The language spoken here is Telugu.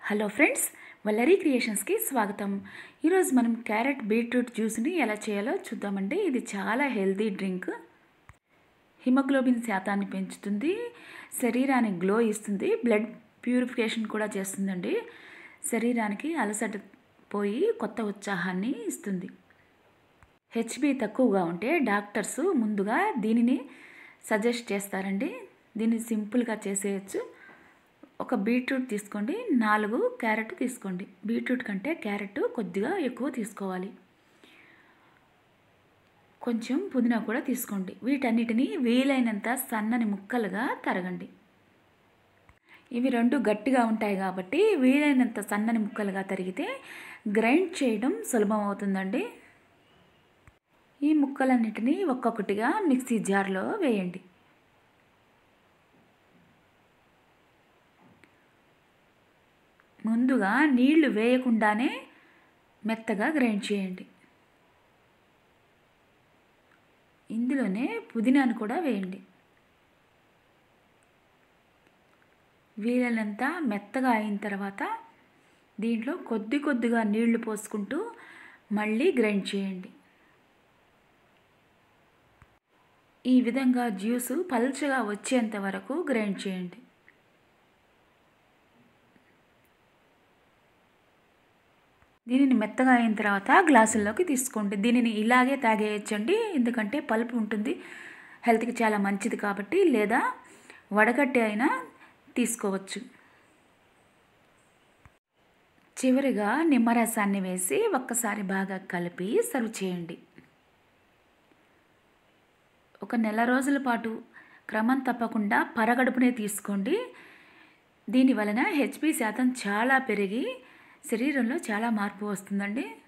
హలో ఫ్రెండ్స్ వల్లరీ క్రియేషన్స్కి స్వాగతం ఈరోజు మనం క్యారెట్ బీట్రూట్ జ్యూస్ని ఎలా చేయాలో చూద్దామండి ఇది చాలా హెల్తీ డ్రింక్ హిమోగ్లోబిన్ శాతాన్ని పెంచుతుంది శరీరానికి గ్లో ఇస్తుంది బ్లడ్ ప్యూరిఫికేషన్ కూడా చేస్తుందండి శరీరానికి అలసట పోయి కొత్త ఉత్సాహాన్ని ఇస్తుంది హెచ్బి తక్కువగా ఉంటే డాక్టర్స్ ముందుగా దీనిని సజెస్ట్ చేస్తారండి దీన్ని సింపుల్గా చేసేయచ్చు ఒక బీట్రూట్ తీసుకోండి నాలుగు క్యారెట్ తీసుకోండి బీట్రూట్ కంటే క్యారెట్ కొద్దిగా ఎక్కువ తీసుకోవాలి కొంచెం పుదీనా కూడా తీసుకోండి వీటన్నిటిని వీలైనంత సన్నని ముక్కలుగా తరగండి ఇవి రెండు గట్టిగా ఉంటాయి కాబట్టి వీలైనంత సన్నని ముక్కలుగా తరిగితే గ్రైండ్ చేయడం సులభం అవుతుందండి ఈ ముక్కలన్నిటినీ ఒక్కొక్కటిగా మిక్సీ జార్లో వేయండి ముందుగా నీళ్లు వేయకుండానే మెత్తగా గ్రైండ్ చేయండి ఇందులోనే పుదీనాను కూడా వేయండి వీలైనంత మెత్తగా అయిన తర్వాత దీంట్లో కొద్ది కొద్దిగా నీళ్లు పోసుకుంటూ మళ్ళీ గ్రైండ్ చేయండి ఈ విధంగా జ్యూసు పల్చగా వచ్చేంత వరకు గ్రైండ్ చేయండి దీనిని మెత్తగా అయిన తర్వాత గ్లాసుల్లోకి తీసుకోండి దీనిని ఇలాగే తాగేయచ్చండి ఎందుకంటే పలుపు ఉంటుంది హెల్త్కి చాలా మంచిది కాబట్టి లేదా వడగట్టి అయినా తీసుకోవచ్చు చివరిగా నిమ్మరసాన్ని వేసి ఒక్కసారి బాగా కలిపి సర్వ్ చేయండి ఒక నెల రోజుల పాటు క్రమం తప్పకుండా పరగడుపునే తీసుకోండి దీని వలన హెచ్పి శాతం చాలా పెరిగి శరీరంలో చాలా మార్పు వస్తుందండి